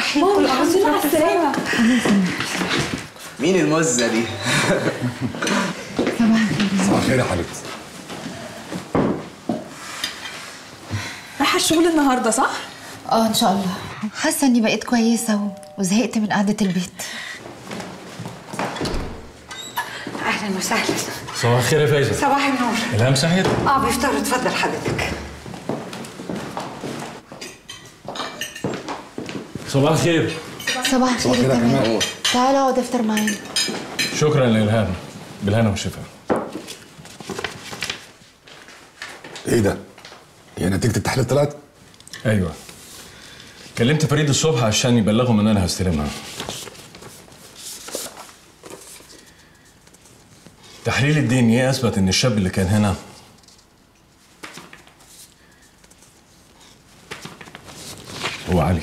الرحيم كل الحمد لله على السلامة مين المزة دي؟ صباح الخير صباح الخير يا حبيبتي رايحة الشغل النهاردة صح؟ اه ان شاء الله حاسه اني بقيت كويسه و- وزهقت من قعده البيت اهلا وسهلا صباح الخير يا فايزه صباح النور الهام صحيت اه بيفطروا اتفضل حضرتك صباح الخير صباح الخير الخير يا كمان كمال. تعالى اقعد افطر معانا شكرا للهام بالهنا والشفا ايه ده؟ هي نتيجة التحليل طلعت؟ ايوه كلمت فريد الصبح عشان يبلغهم ان انا هستلمها تحليل الدي ان ايه اثبت ان الشاب اللي كان هنا هو علي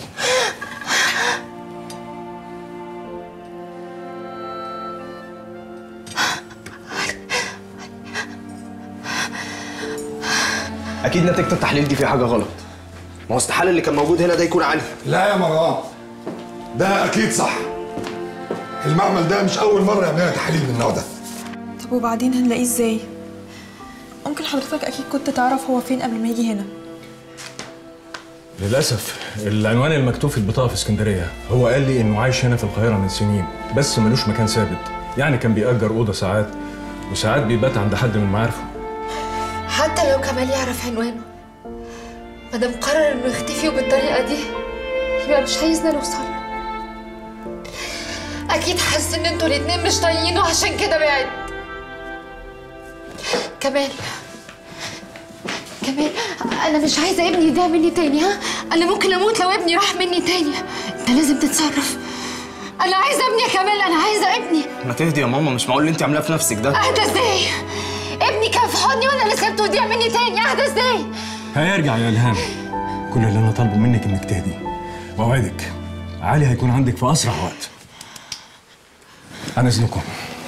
أكيد نتيجة التحليل دي فيها حاجة غلط ما هو استحالة اللي كان موجود هنا ده يكون علي لا يا مروان ده أكيد صح المعمل ده مش أول مرة يعمل لنا تحاليل من النوع ده طب وبعدين هنلاقيه ازاي؟ ممكن حضرتك أكيد كنت تعرف هو فين قبل ما يجي هنا للأسف العنوان المكتوب في البطاقة في اسكندرية هو قال لي إنه عايش هنا في القاهرة من سنين بس ملوش مكان ثابت يعني كان بيأجر أوضة ساعات وساعات بيبات عند حد من معارفه حتى لو كمال يعرف عنوانه مادام قرر انه يختفي وبالطريقه دي يبقى مش عايزنا نوصل له اكيد حاسس ان انتوا الاتنين مش طايقينه عشان كده بعد كمال كمال انا مش عايزه ابني يضيع مني تاني ها انا ممكن اموت لو ابني راح مني تاني انت لازم تتصرف انا عايزه ابني يا كمال انا عايزه ابني ما تهدي يا ماما مش معقول اللي أنت عاملاه في نفسك ده اهدى ازاي ابني كان في حضني وانا اللي سبته يضيع مني تاني اهدى ازاي هيرجع يا إلهام كل اللي أنا طالبه منك إنك تهدي وأوعدك علي هيكون عندك في أسرع وقت عن إذنكم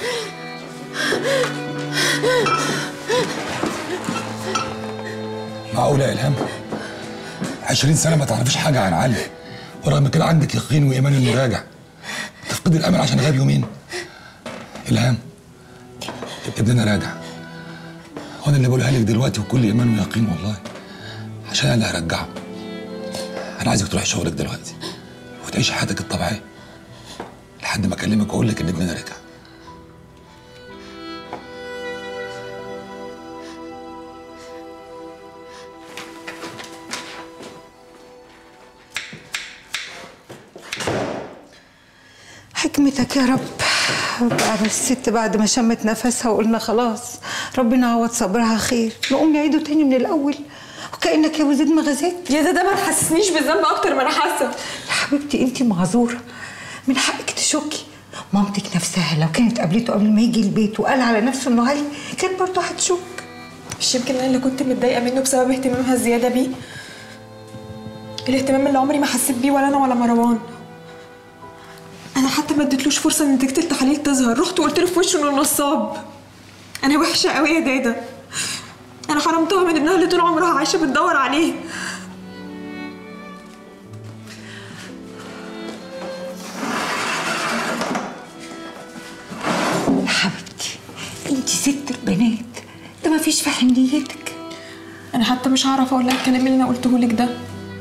معقولة يا إلهام؟ 20 سنة ما تعرفيش حاجة عن علي ورغم كده عندك يقين وإيمان إنه راجع تفقد الأمل عشان غاب يومين إلهام ابننا راجع وأنا اللي بقولها لك دلوقتي وكل إيمان ويقين والله عشان أنا اللي هرجعه أنا عايزك تروحي شغلك دلوقتي وتعيشي حياتك الطبيعية لحد ما أكلمك وأقول لك إن ابننا رجع حكمتك يا رب بقى الست بعد ما شمت نفسها وقلنا خلاص ربنا عوض صبرها خير نقوم نعيده تاني من الاول وكانك يا وزيد ما غزيت يا ده ده ما تحسسنيش بالذنب أكتر ما أنا حاسة يا حبيبتي انت معذوره من حقك تشكي مامتك نفسها لو كانت قابلته قبل ما يجي البيت وقال على نفسه انه علي كانت برضه هتشك مش يمكن أنا اللي كنت متضايقة منه بسبب اهتمامها الزيادة بيه الاهتمام اللي عمري ما حسيت بيه ولا أنا ولا مروان أنا حتى ما اديتلوش فرصة إن نتيجة التحاليل تظهر رحت وقلت له في وشه إنه نصاب أنا وحشة قوي يا دادا أنا حرمتها من ابنها اللي طول عمرها عايشة بتدور عليه يا حبيبتي انت ست البنات ده ما فيش في حنيتك انا حتى مش هعرف اقول لها الكلام اللي انا قلته لك ده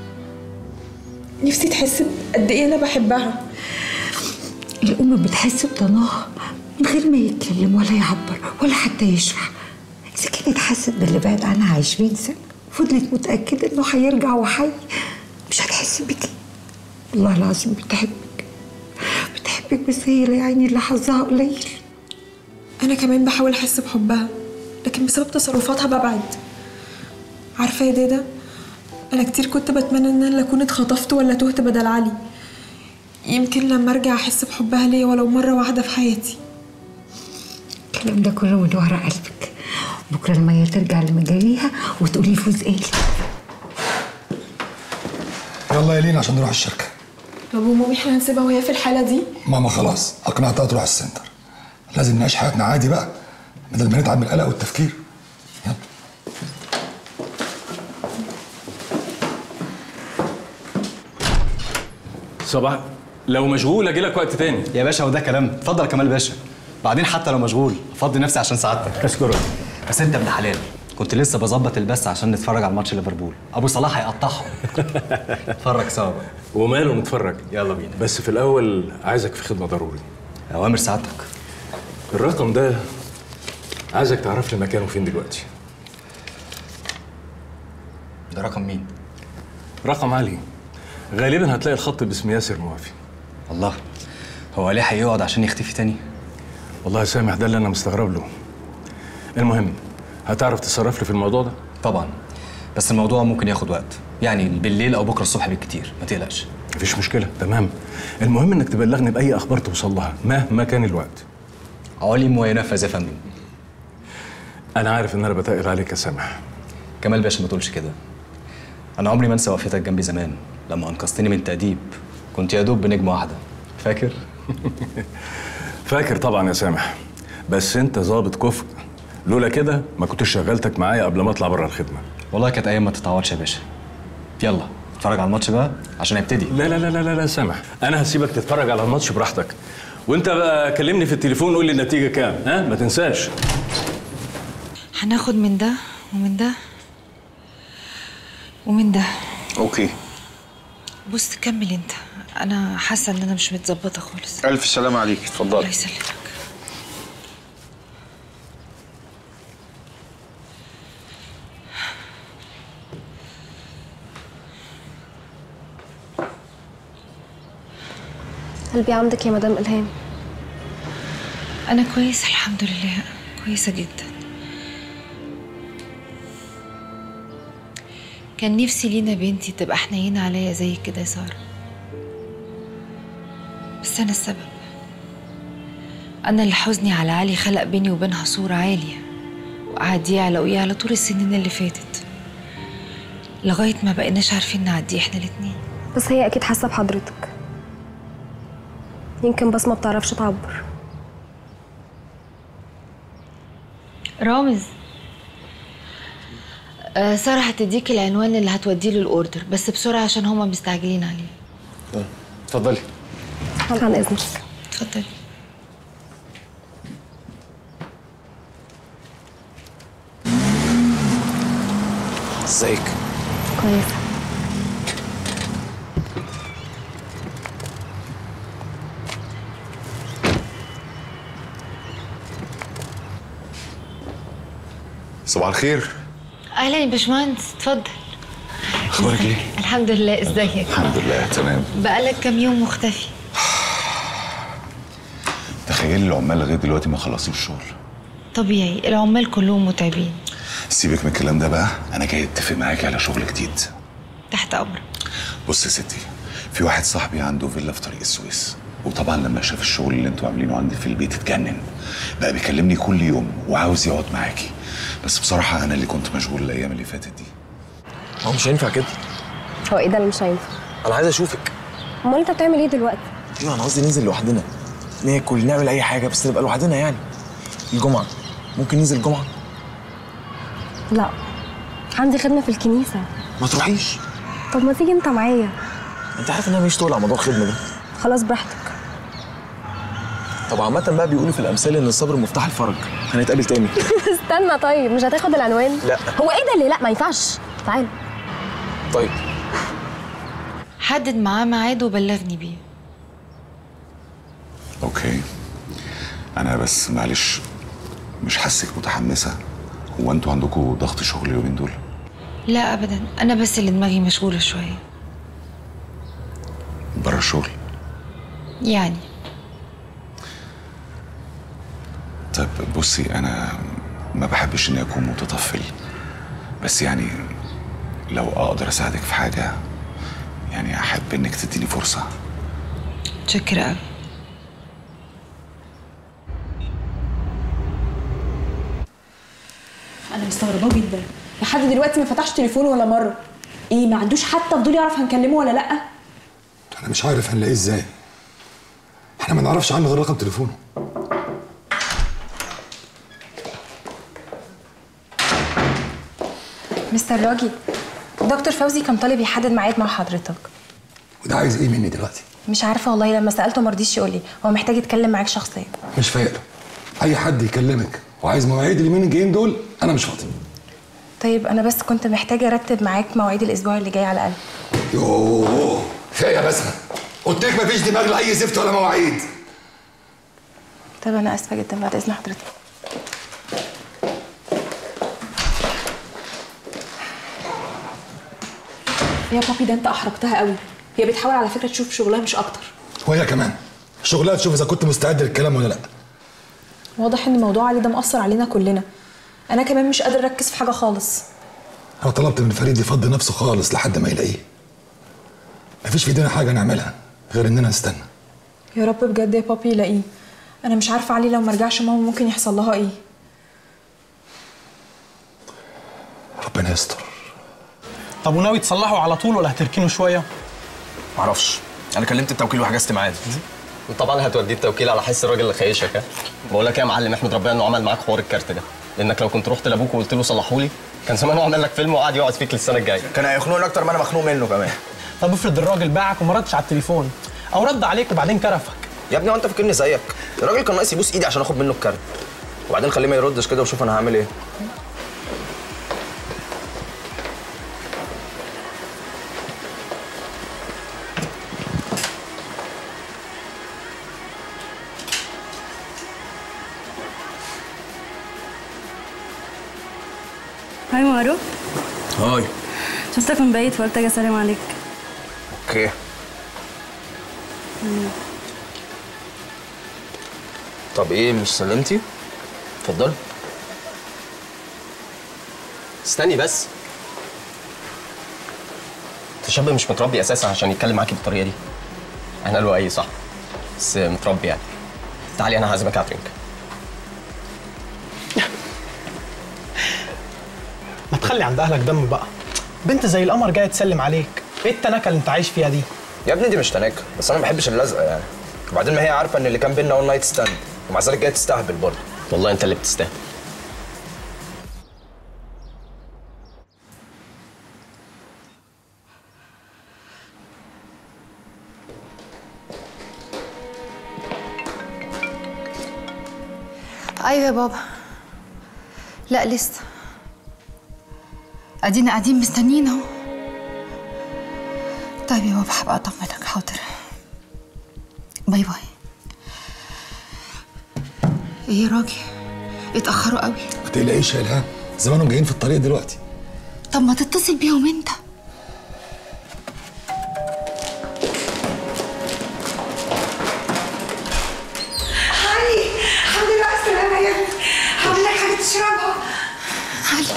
نفسي تحس قد ايه انا بحبها الأم بتحس بضناها من غير ما يتكلم ولا يعبر ولا حتى يشرح إذا كانت حست باللي بعد عنها عشرين سنة فضلت متأكدة إنه هيرجع وحي مش هتحس بيكي والله العظيم بتحبك بتحبك بس هي يا عيني اللي حظها قليل انا كمان بحاول احس بحبها لكن بسبب تصرفاتها ببعد عارفه يا دادا انا كتير كنت بتمنى ان انا لا اكون اتخطفت ولا تهت بدل علي يمكن لما ارجع احس بحبها ليا ولو مره واحده في حياتي الكلام ده كله من ورا قلبك بكرة لما هي ترجع لمجاريها وتقولي فوز قال يلا يا لينا عشان نروح الشركة طب ومامي احنا هنسيبها وهي في الحاله دي ماما خلاص أقنعتها تروح السنتر لازم نعيش حياتنا عادي بقى بدل ما نتعب من القلق والتفكير يلا صباح لو مشغول اجي لك وقت تاني يا باشا وده كلام اتفضل يا كمال باشا بعدين حتى لو مشغول افضي نفسي عشان سعادتك اشكرك بس انت ابن حلال كنت لسه بظبط البث عشان نتفرج على ماتش ليفربول ابو صلاح هيقطعهم اتفرج سوا بقى وماله نتفرج يلا بينا بس في الاول عايزك في خدمه ضروري اوامر سعادتك الرقم ده عايزك تعرف لي مكانه فين دلوقتي ده رقم مين رقم عالي غالبا هتلاقي الخط باسم ياسر موافي الله هو ليه هيقعد عشان يختفي تاني والله يا سامح ده اللي انا مستغرب له المهم هتعرف تتصرف لي في الموضوع ده طبعا بس الموضوع ممكن ياخد وقت يعني بالليل او بكره الصبح بالكتير ما تقلقش مفيش مشكله تمام المهم انك تبلغني باي اخبار توصل لها مهما كان الوقت علم وينفذ يا فندم انا عارف ان انا بتقل عليك يا سامح كمال باشا ما تقولش كده انا عمري ما انسى وقفتك جنبي زمان لما انقذتني من تأديب كنت يا دوب بنجمه واحده فاكر فاكر طبعا يا سامح بس انت ظابط كفء لولا كده ما كنتش شغلتك معايا قبل ما اطلع بره الخدمه والله كانت ايام ما تتعوضش يا باشا يلا اتفرج على الماتش بقى عشان هيبتدي لا لا لا لا لا, لا سامح انا هسيبك تتفرج على الماتش براحتك وانت بقى كلمني في التليفون قول لي النتيجه كام ها ما تنساش هناخد من ده ومن ده ومن ده اوكي بص كمل انت انا حاسه ان انا مش متظبطه خالص الف سلامه عليك الله اتفضلي يسلمك قلبي عندك يا مدام إلهام انا كويسه الحمد لله كويسه جدا كان نفسي لينا بنتي تبقى حنينه عليا زي كده يا ساره بس انا السبب انا اللي حزني على علي خلق بيني وبينها صوره عاليه وقعد يعلى ويعلى طول السنين اللي فاتت لغايه ما بقيناش عارفين نعديه احنا الاتنين بس هي أكيد حاسة بحضرتك يمكن بس ما بتعرفش تعبر رامز آه سارة هتديك العنوان اللي هتوديه له الاوردر بس بسرعة عشان هما مستعجلين عليه اتفضلي عن إذنك اتفضلي ازيك كويسة صباح الخير اهلا يا باشمهندس اتفضل اخبارك ايه الحمد لله ازيك الحمد لله تمام بقالك كام يوم مختفي تخيلي العمال لغايه دلوقتي ما خلصوش الشغل طبيعي العمال كلهم متعبين سيبك من الكلام ده بقى انا جاي اتفق معاكي على شغل جديد تحت امرك بص يا ستي في واحد صاحبي عنده فيلا في طريق السويس وطبعا لما شاف الشغل اللي انتوا عاملينه عندي في البيت اتجنن بقى بيكلمني كل يوم وعاوز يقعد معاكي بس بصراحه انا اللي كنت مشغول الايام اللي فاتت دي هو مش هينفع كده هو إيه ده اللي مش هينفع انا عايز اشوفك أمال أنت بتعمل إيه دلوقتي؟ ايوه انا قصدي ننزل لوحدنا ناكل نعمل اي حاجه بس نبقى لوحدنا يعني الجمعه ممكن ننزل الجمعه لا عندي خدمة في الكنيسة ما تروحيش طب ما تيجي أنت معايا انت عارف ان انا مش طول على موضوع الخدمه ده خلاص براحتك طب عامه بقى بيقولوا في الامثال ان الصبر مفتاح الفرج هنتقابل تاني استنى طيب مش هتاخد العنوان؟ لا. هو إيه ده اللي لا ما ينفعش تعال طيب حدد معاه ميعاد وبلغني بيه اوكي انا بس معلش مش حاسك متحمسه هو انتوا عندكم ضغط شغل اليومين دول لا ابدا انا بس اللي دماغي مشغولة شوية بره الشغل يعني طيب بصي انا ما بحبش اني اكون متطفل بس يعني لو اقدر اساعدك في حاجه يعني احب انك تديني فرصه متشكرة قوي انا مستغرباه جدا لحد دلوقتي ما فتحش تليفونه ولا مره ايه ما عندوش حتى فضول يعرف هنكلمه ولا لا انا مش عارف هنلاقيه ازاي احنا ما نعرفش عنه غير رقم تليفونه مستر راجي دكتور فوزي كان طالب يحدد ميعاد مع حضرتك وده عايز ايه مني دلوقتي مش عارفه والله لما سالته ما رضيش يقول لي هو محتاج يتكلم معاك شخصيا مش فايق اي حد يكلمك وعايز مواعيد اليومين الجايين دول انا مش فاضي طيب انا بس كنت محتاجه ارتب معاك مواعيد الاسبوع اللي جاي على الاقل يوه كفايه يا بسمه قلت لك مفيش دماغ لاي زفت ولا مواعيد طب انا اسفه جدا بعد اذن حضرتك يا بابي ده انت احرجتها قوي هي بتحاول على فكره تشوف شغلها مش اكتر وهي كمان شغلها تشوف اذا كنت مستعد للكلام ولا لا واضح ان موضوع علي ده مأثر علينا كلنا انا كمان مش قادر اركز في حاجه خالص انا طلبت من فريد يفضي نفسه خالص لحد ما يلاقيه مفيش في ايدينا حاجه نعملها غير اننا نستنى يا رب بجد يا بابي يلاقيه انا مش عارفه علي لو مرجعش ماما ممكن يحصل لها ايه ربنا يستر طب وناوي تصلحه على طول ولا هتركنه شويه معرفش انا كلمت التوكيل وحجزت ميعاد وطبعا هتوديه التوكيل على حس الراجل اللي خايشك ها بقول لك ايه يا معلم احمد ربنا انه عمل معاك حوار الكارت ده لانك لو كنت رحت لابوك وقلت له صلحولي كان زمانه عمل لك فيلم وقعد يقعد فيك للسنه الجايه كان هيخنقني اكتر ما انا مخنوق منه كمان طب افرض الراجل باعك وما ردش على التليفون او رد عليك وبعدين كرفك يا ابني هو انت فاكرني زيك الراجل كان ناقص يبوس ايدي عشان اخد منه الكارت وبعدين خليه ما يردش كده وشوف انا هعمل ايه هاي مارو هاي شفتك من بعيد فقلت اجي اسلم عليك اوكي طب ايه مش سلمتي اتفضلي استني بس انت شاب مش متربي اساسا عشان يتكلم معاكي بالطريقه دي احنا له اي صح بس متربي يعني تعالي انا هعزمك على درينك ما تخلي عند اهلك دم بقى بنت زي القمر جايه تسلم عليك ايه التناكه اللي انت عايش فيها دي يا ابني دي مش تناكه بس انا ما بحبش اللزقه يعني وبعدين ما هي عارفه ان اللي كان بينا اون نايت ستاند ومع ذلك جايه تستهبل برضه والله انت اللي بتستاهل ايوه يا بابا لا لسه ادينا قاعدين مستنيين اهو طيب يا بابا هبقى اطمنك حاضر باي باي ايه يا راجل اتاخروا قوي ما تقلقيش يا الهام زمانهم جايين في الطريق دلوقتي طب ما تتصل بيهم انت علي الحمد لله على السلامة يا ابني هعمل لك حاجة تشربها علي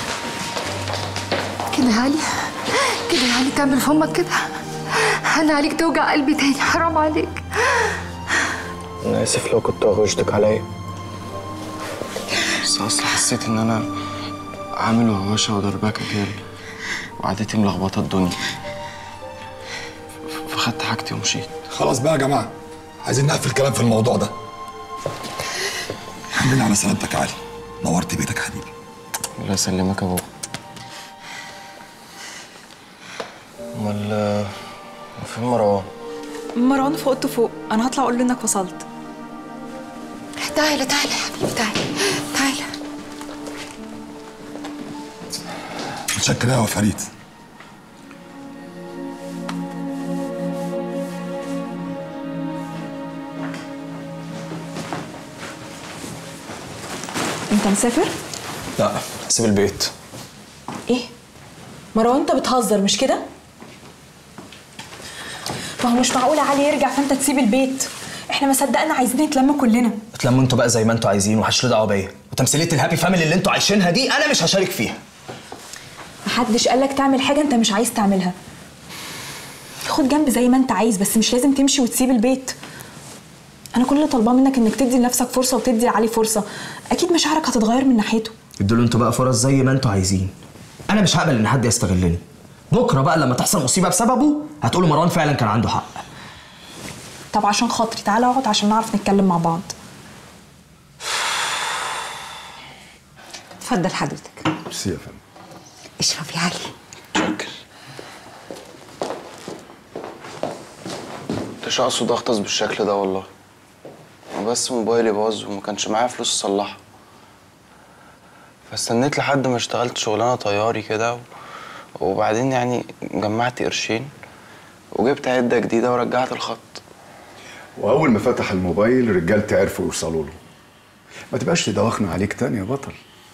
كده يا علي كده يا علي تعمل في امك كده انا عليك توجع قلبي تاني حرام عليك انا اسف لو كنت غشتك عليا بس اصل حسيت ان انا عامل وهوشه ودربكه كده وقعدتي ملخبطه الدنيا فخدت حاجتي ومشيت خلاص بقى يا جماعه عايزين نقفل الكلام في الموضوع ده الحمد لله على سلامتك يا علي نورت بيتك حبيبي الله يسلمك يا بابا امال فين مروان مروان في اوضته فوق انا هطلع اقول له انك وصلت تعالى تعالى يا حبيبي تعالى تعالى متشكر قوي يا فريد انت مسافر لا سيب البيت ايه مروان انت بتهزر مش كده ما هو مش معقول علي يرجع فانت تسيب البيت احنا ما صدقنا عايزين نتلم كلنا اتلموا انتوا بقى زي ما انتوا عايزين ومحدش له دعوه بيا وتمثيليه الهابي فاميلي اللي انتوا عايشينها دي انا مش هشارك فيها محدش قالك تعمل حاجه انت مش عايز تعملها خد جنب زي ما انت عايز بس مش لازم تمشي وتسيب البيت انا كل اللي طالباه منك انك تدي لنفسك فرصه وتدي لعلي فرصه اكيد مشاعرك هتتغير من ناحيته ادوا انتوا بقى فرص زي ما انتوا عايزين انا مش هقبل ان حد يستغلني بكره بقى لما تحصل مصيبه بسببه هتقولوا مروان فعلا كان عنده حق طب عشان خاطري تعالى اقعد عشان نعرف نتكلم مع بعض اتفضل حضرتك ميرسي يا فندم اشرب يا علي كنتش اقصد اغطس بالشكل ده والله بس موبايلي باظ وما كانش معايا فلوس اصلحه فاستنيت لحد ما اشتغلت شغلانه طياري كده و- وبعدين يعني جمعت قرشين وجبت عده جديده ورجعت الخط واول ما فتح الموبايل رجالتي عرفوا يوصلوا له ما تبقاش تدوخنا عليك تاني يا بطل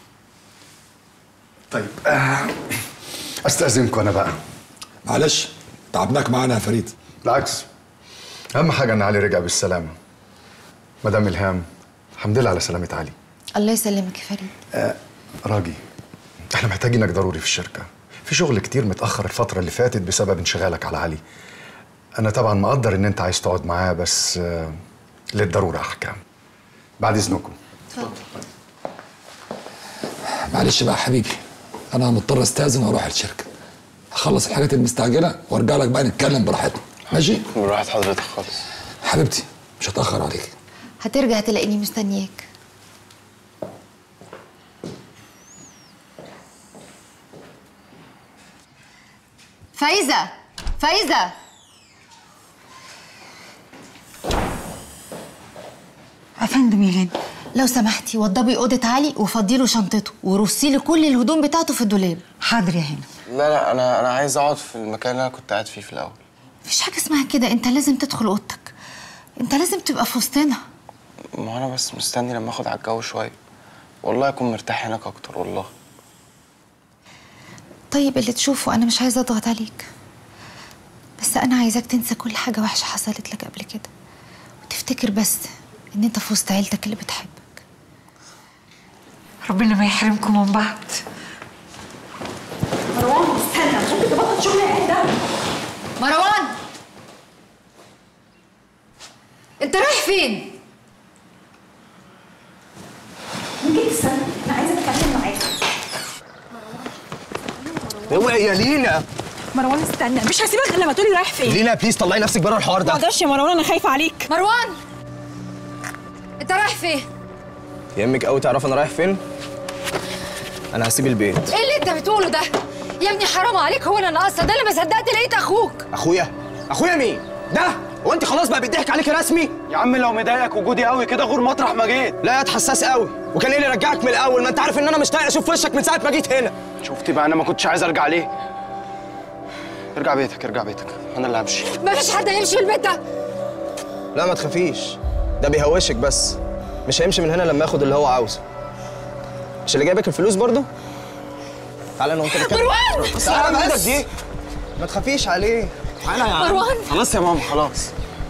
طيب آه، استاذنكم انا بقى معلش تعبناك معانا يا فريد بالعكس اهم حاجه ان علي رجع بالسلامه مدام الهام الحمد لله على سلامه علي الله يسلمك يا فريد آه راجي احنا محتاجينك ضروري في الشركه في شغل كتير متاخر الفتره اللي فاتت بسبب انشغالك على علي انا طبعا مقدر ان انت عايز تقعد معاه بس آه للضروره احكام بعد اذنكم معلش بقى يا حبيبي انا مضطر استاذن واروح الشركه اخلص الحاجات المستعجله وارجع لك بقى نتكلم براحتنا ماشي براحة حضرتك خالص حبيبتي مش هتاخر عليك هترجع تلاقيني مستنياك فايزة فايزة افندم يا غانم لو سمحتي وضبي اوضه علي وفضي له شنطته ورصي لي كل الهدوم بتاعته في الدولاب حاضر يا هانم لا لا انا انا عايز اقعد في المكان اللي انا كنت قاعد فيه في الاول مفيش حاجه اسمها كده انت لازم تدخل اوضتك انت لازم تبقى في وسطنا ما انا بس مستني لما اخد على الجو شويه والله اكون مرتاح هناك اكتر والله طيب اللي تشوفه انا مش عايزه اضغط عليك بس انا عايزاك تنسى كل حاجه وحشه حصلت لك قبل كده وتفتكر بس ان انت في وسط عيلتك اللي بتحب ربنا ما يحرمكم من بعض مروان استنى ممكن تبطل شغل العيال ده مروان انت رايح فين ممكن تستنى انا عايزه اتكلم معاك اوعي يا لينا مروان استنى مش هسيبك غير لما تقولي رايح فين لينا بليز طلعي نفسك بره الحوار ما ده اقدرش يا مروان انا خايفه عليك مروان انت رايح فين يهمك قوي تعرف انا رايح فين انا هسيب البيت ايه اللي انت بتقوله ده يا ابني حرام عليك هو انا ناقصه ده اللي ما صدقت لقيت اخوك اخويا اخويا مين ده هو انت خلاص بقى بيضحك عليك رسمي يا عم لو مضايقك وجودي قوي كده غور مطرح ما جيت لا يا حساس قوي وكان ايه اللي رجعك من الاول ما انت عارف ان انا مش طايق اشوف وشك من ساعه ما جيت هنا شفتي بقى انا ما كنتش عايز ارجع ليه ارجع بيتك ارجع بيتك انا اللي همشي مفيش حد هيمشي من البيت ده لا ما تخافيش ده بيهوشك بس مش هيمشي من هنا لما ياخد اللي هو عاوزه مش اللي جايبك الفلوس برضو تعالى انا وانت نتكلم مروان! تعالى بس. ايدك دي ما تخافيش عليه تعالى يا عم مروان! خلاص يا ماما خلاص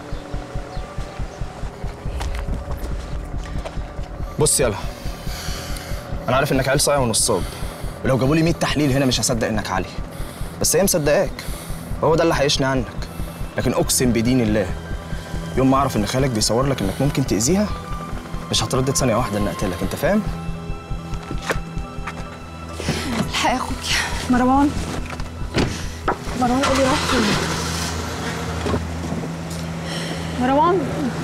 بص يلا انا عارف انك عيل صايع ونصاب ولو جابوا لي 100 تحليل هنا مش هصدق انك علي بس هي مصدقاك هو ده اللي هيشني عنك لكن اقسم بدين الله يوم ما اعرف ان خالك بيصور لك انك ممكن تاذيها مش هتردد ثانيه واحده ان اقتلك انت فاهم الحق يا اخوك مروان مروان قولي رايح فين مروان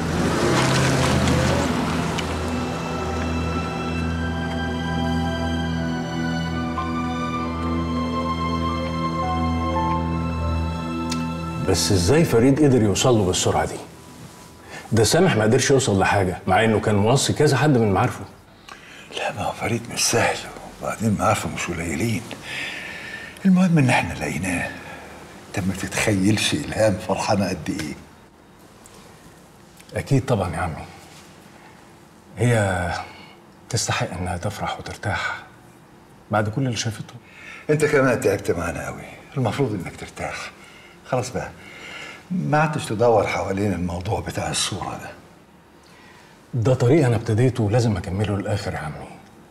بس ازاي فريد قدر يوصل له بالسرعه دي ده سامح ما قدرش يوصل لحاجه مع انه كان موصي كذا حد من معارفه لا ما هو فريد مش سهل وبعدين معارفه مش قليلين المهم ان احنا لقيناه انت ما تتخيلش الهام فرحانه قد ايه اكيد طبعا يا عمي هي تستحق انها تفرح وترتاح بعد كل اللي شافته انت كمان تعبت معانا قوي المفروض انك ترتاح خلاص بقى ما عدتش تدور حوالين الموضوع بتاع الصوره ده ده طريق انا ابتديته لازم اكمله للاخر يا عمي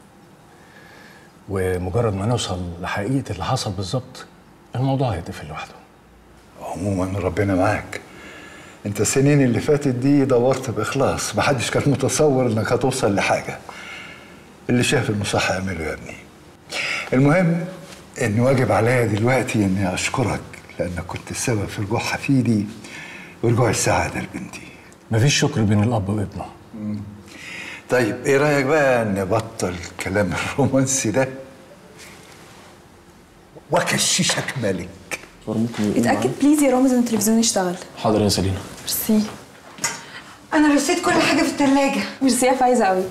ومجرد ما نوصل لحقيقه اللي حصل بالظبط الموضوع هيتقفل لوحده عموما ربنا معاك انت السنين اللي فاتت دي دورت باخلاص محدش كان متصور انك هتوصل لحاجه اللي شاف انه صح اعمله يا ابني المهم ان واجب عليا دلوقتي اني اشكرك لانك كنت السبب في رجوع حفيدي ورجوع السعاده لبنتي مفيش شكر بين الاب وابنه طيب ايه رايك بقى نبطل الكلام الرومانسي ده واكششك ملك ممكن اتاكد بليز يا رامز ان التلفزيون يشتغل حاضر يا سلينا ميرسي انا رصيت كل حاجه في الثلاجه ميرسي يا فايزه قوي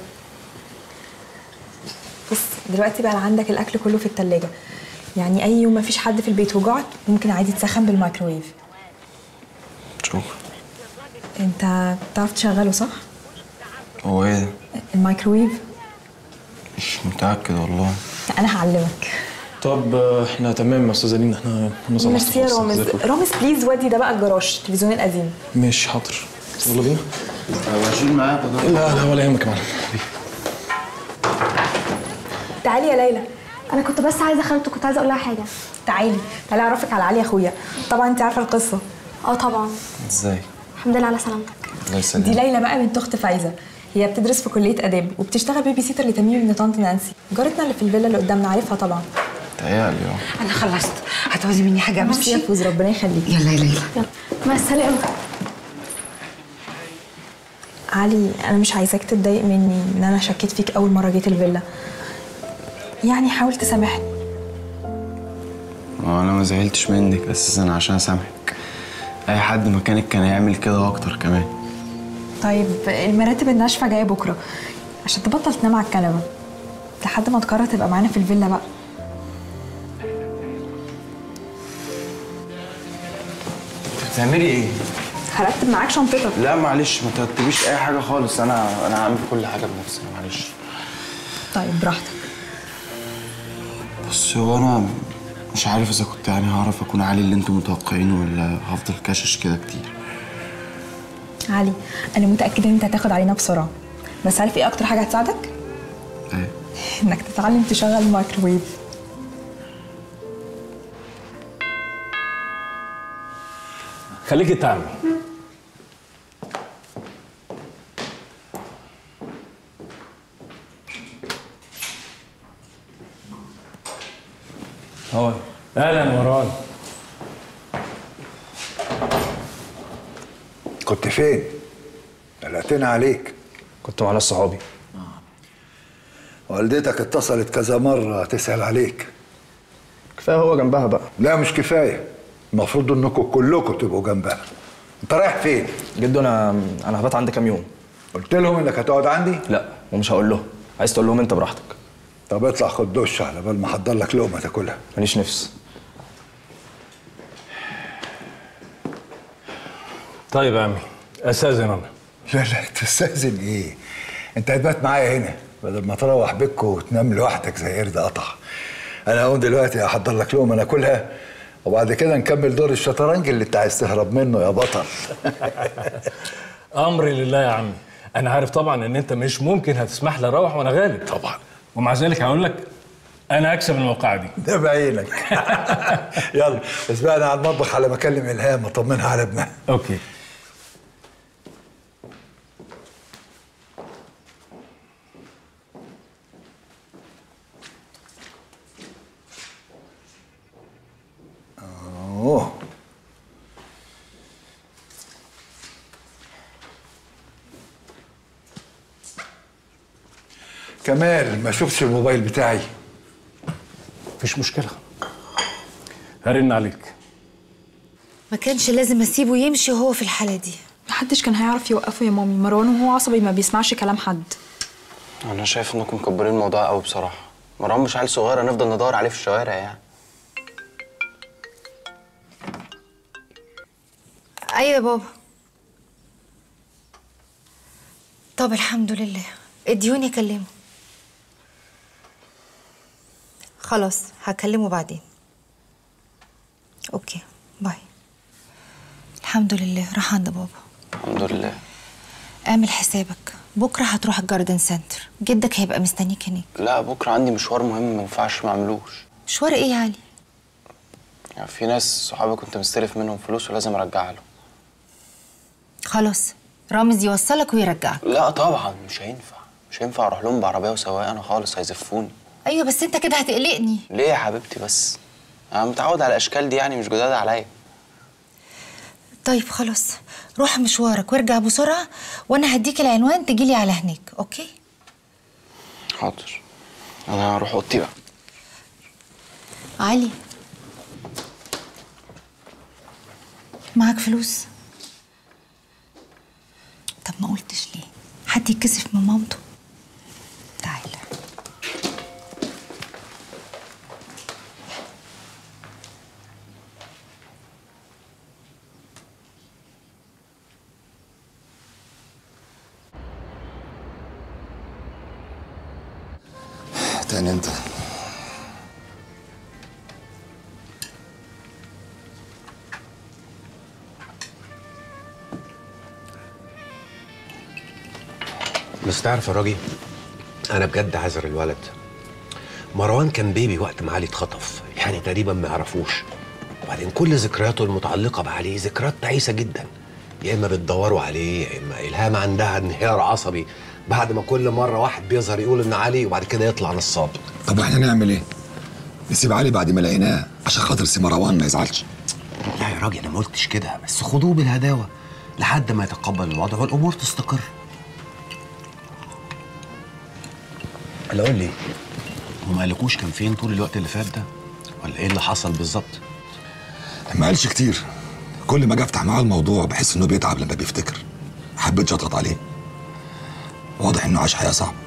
بص دلوقتي بقى عندك الاكل كله في التلاجة يعني اي يوم مفيش حد في البيت وجعت ممكن عادي تسخن بالميكرويف شكرا انت بتعرف تشغله صح هو ايه ده؟ الميكرويف مش متأكد والله انا هعلمك طب آه، احنا تمام يا استاذه لينا احنا نوصل ميرسي يا رامز رامز بليز ودي ده بقى الجراج التلفزيون القديم ماشي حاضر يلا بينا هشيل معاك لا لا ولا يهمك يا معلم تعالي يا ليلى انا كنت بس عايزه خالته كنت عايزه اقول لها حاجه تعالي تعالي اعرفك على علي اخويا طبعا انت عارفه القصه اه طبعا ازاي؟ الحمد لله على سلامتك الله دي يسلمك ليلى بقى بنت اخت فايزه هي بتدرس في كليه اداب وبتشتغل بيبي سيتر لتميم ابن طنط نانسي جارتنا اللي في الفيلا اللي قدامنا عارفها طبعا تهيألي اه انا خلصت هتعوزي مني حاجه ميرسي يا امشي فوز ربنا يخليك يلا يا ليلى مع السلامه علي انا مش عايزاك تتضايق مني ان انا شكيت فيك اول مره جيت الفيلا يعني حاول تسامحني ما انا ما زعلتش منك اساسا عشان اسامحك اي حد مكانك كان هيعمل كده واكتر كمان طيب المراتب الناشفه جايه بكره عشان تبطل تنام على الكنبه لحد ما تقرر تبقى معانا في الفيلا بقى بتعملي ايه؟ هرتب معاك شنطتك لا معلش ما ترتبيش اي حاجه خالص انا انا هعمل كل حاجه بنفسي معلش طيب براحتك بس هو انا مش عارف اذا كنت يعني هعرف اكون علي اللي انتم متوقعينه ولا هفضل كاشش كده كتير علي انا متاكده ان انت هتاخد علينا بسرعه بس عارف ايه اكتر حاجه هتساعدك ايه انك تتعلم تشغل الميكروويف خليكي تعمل هو اهلا مروان كنت فين؟ قلقتنا عليك كنت مع ناس صحابي والدتك اتصلت كذا مرة تسأل عليك كفايه هو جنبها بقى لا مش كفاية المفروض انكم كلكم تبقوا جنبها انت رايح فين؟ جدو انا انا هبات عندي كام يوم قلت لهم انك هتقعد عندي؟ لا ومش هقول لهم عايز تقول لهم انت براحتك طب اطلع خد دش على بال ما احضر لك لقمة تاكلها ماليش نفس طيب يا عمي استاذن انا لا لا تستأذن ايه؟ انت هتبات معايا هنا بدل ما تروح بيتكم وتنام لوحدك زي قرد قطع انا هقوم دلوقتي احضر لك لقمة ناكلها وبعد كده نكمل دور الشطرنج اللي انت عايز تهرب منه يا بطل امري لله يا عمي انا عارف طبعا ان انت مش ممكن هتسمح لي اروح وانا غالب طبعا ومع ذلك هقول لك انا اكسب الموقعه دي ده بعينك يلا اسبقنا على المطبخ على ما اكلم الهام اطمنها على ابنها اوكي اوه كمال ما شفتش الموبايل بتاعي مفيش مشكله هرن عليك ما كانش لازم اسيبه يمشي وهو في الحاله دي محدش كان هيعرف يوقفه يا مامي مروان وهو عصبي ما بيسمعش كلام حد انا شايف انكم مكبرين الموضوع قوي بصراحه مروان مش عيل صغير هنفضل ندور عليه في الشوارع يعني ايوه يا بابا طب الحمد لله اديوني اكلمه خلاص هكلمه بعدين اوكي باي الحمد لله راح عند بابا الحمد لله اعمل حسابك بكره هتروح الجاردن سنتر جدك هيبقى مستنيك هناك لا بكره عندي مشوار مهم ما ينفعش ما اعملوش مشوار ايه يا علي يعني في ناس صحابي كنت مستلف منهم فلوس ولازم ارجعها لهم خلاص رامز يوصلك ويرجعك لا طبعا مش هينفع مش هينفع اروح لهم بعربيه وسواق انا خالص هيزفوني ايوه بس انت كده هتقلقني ليه يا حبيبتي بس انا متعود على الاشكال دي يعني مش جداد عليا طيب خلاص روح مشوارك وارجع بسرعه وانا هديك العنوان تجيلي على هناك اوكي حاضر انا هروح اوضتي بقى علي معاك فلوس طب ما قلتش ليه حد يتكسف من مامته تعال تاني انت بس تعرف يا راجل انا بجد عذر الولد مروان كان بيبي وقت ما علي اتخطف يعني تقريبا ما يعرفوش وبعدين كل ذكرياته المتعلقه بعلي ذكريات تعيسه جدا يا اما بتدوروا عليه يا اما الهام عندها انهيار عصبي بعد ما كل مره واحد بيظهر يقول ان علي وبعد كده يطلع نصاب طب احنا نعمل ايه؟ نسيب علي بعد ما لقيناه عشان خاطر سي مروان ما يزعلش لا يا راجل انا ما قلتش كده بس خدوه بالهداوه لحد ما يتقبل الوضع والامور تستقر الا قول لي هو ما قالكوش كان فين طول الوقت اللي فات ده ولا ايه اللي حصل بالظبط ما قالش كتير كل ما اجي افتح معاه الموضوع بحس انه بيتعب لما بيفتكر ما حبيتش اضغط عليه واضح انه عاش حياه صعبه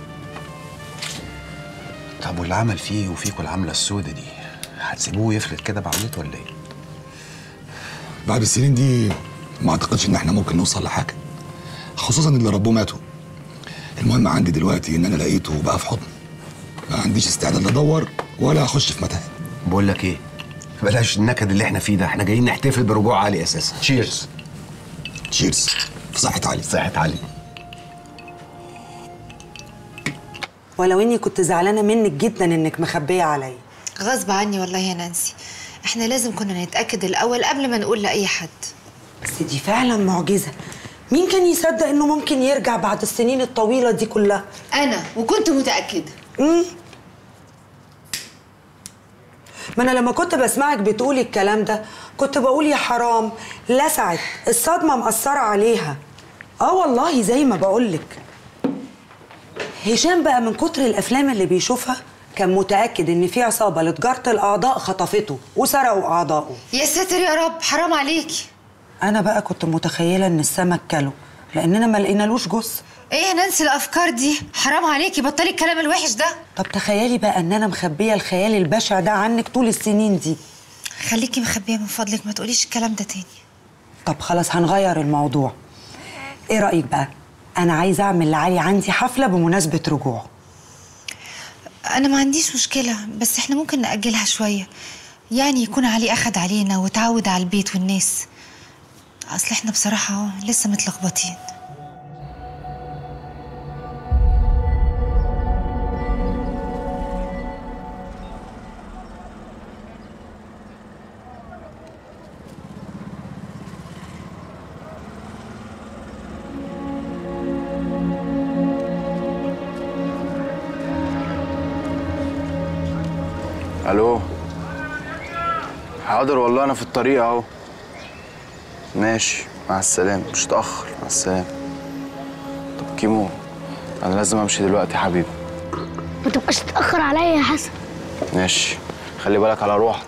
طب واللي عمل فيه وفيكوا العمله السودة دي هتسيبوه يفلت كده بعملته ولا ايه بعد السنين دي ما اعتقدش ان احنا ممكن نوصل لحاجه خصوصا اللي ربوه ماتوا المهم عندي دلوقتي ان انا لقيته وبقى في حضن ما عنديش استعداد ادور ولا اخش في متاهه بقول لك ايه بلاش النكد اللي احنا فيه ده احنا جايين نحتفل برجوع علي اساسا تشيرز تشيرز في صحه علي صحه علي ولو اني كنت زعلانه منك جدا انك مخبيه عليا غصب عني والله يا نانسي احنا لازم كنا نتاكد الاول قبل ما نقول لاي حد بس دي فعلا معجزه مين كان يصدق انه ممكن يرجع بعد السنين الطويله دي كلها انا وكنت متاكده امم ما انا لما كنت بسمعك بتقولي الكلام ده كنت بقول يا حرام لسعت الصدمه مأثره عليها اه والله زي ما بقولك هشام بقى من كتر الافلام اللي بيشوفها كان متاكد ان في عصابه لتجاره الاعضاء خطفته وسرقوا اعضائه يا ساتر يا رب حرام عليكي انا بقى كنت متخيله ان السمك كله لاننا ما لقينالوش جثه ايه يا نانسي الافكار دي حرام عليكي بطلي الكلام الوحش ده طب تخيلي بقى ان انا مخبيه الخيال البشع ده عنك طول السنين دي خليكي مخبيه من فضلك ما تقوليش الكلام ده تاني طب خلاص هنغير الموضوع ايه رايك بقى انا عايزه اعمل لعلي عندي حفله بمناسبه رجوعه انا ما عنديش مشكله بس احنا ممكن ناجلها شويه يعني يكون علي اخد علينا وتعود على البيت والناس اصل احنا بصراحه لسه متلخبطين الو حاضر والله انا في الطريق اهو ماشي مع السلامه مش هتاخر مع السلامه طب كيمو انا لازم امشي دلوقتي يا حبيبي ما تبقاش تتأخر عليا يا حسن ماشي خلي بالك على روحك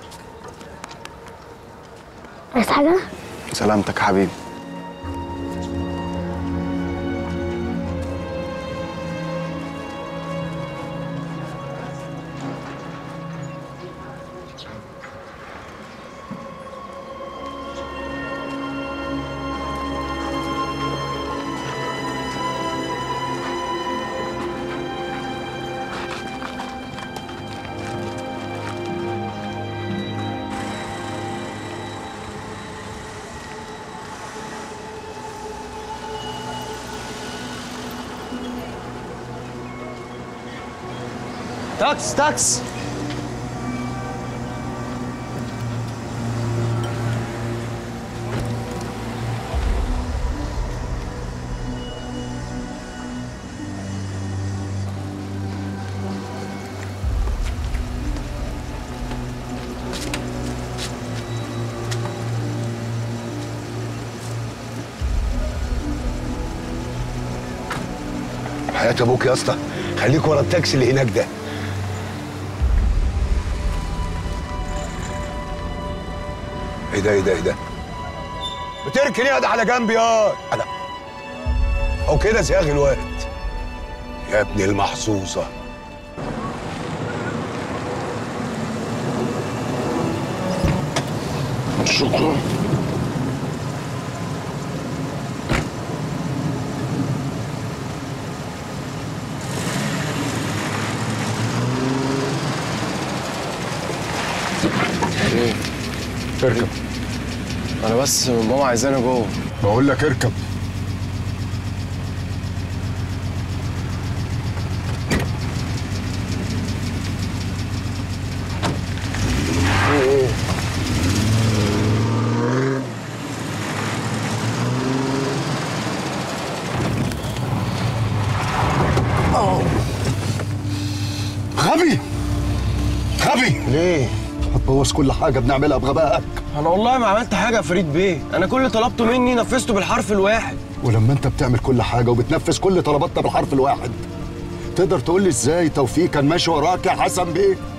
عايز حاجة؟ سلامتك يا حبيبي تاكس تاكس حياة ابوك يا اسطى خليك ورا التاكسي اللي هناك ده ايه ده ايه ده ايه ده بتركن يد على جنب يا انا او كده زياغ الوقت يا ابن المحظوظه شكرا ايه اركب انا بس ماما عايزانا جوه بقول لك اركب غبي غبي ليه؟ هتبوظ كل حاجه بنعملها بغبائك انا والله ما عملت حاجه يا فريد بيه انا كل اللي طلبته مني نفذته بالحرف الواحد ولما انت بتعمل كل حاجه وبتنفذ كل طلباتنا بالحرف الواحد تقدر تقول لي ازاي توفيق كان ماشي وراك يا حسن بيه